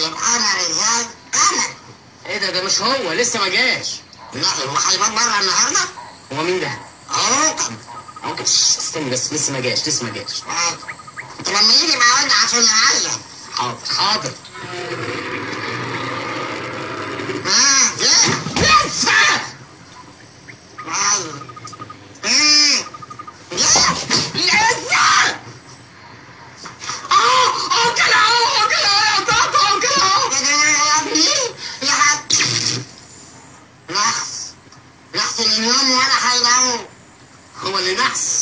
يبقى انا رجال انا ايه ده ده مش هو لسه ما جاش لا هو هيبان بره النهارده هو مين ده؟ ممكن ممكن شش، استني بس لسه ما جاش لسه ما جاش آه. انت لما يجي معانا عشان يعين حاضر حاضر اه جه لسه ايوه مم. جه لسه اه اه كده اهو اه كده اهو يا طاطا اه كده اهو يا ابني يا حاج نحس نحس اليوم ولا هينام هو اللي نحس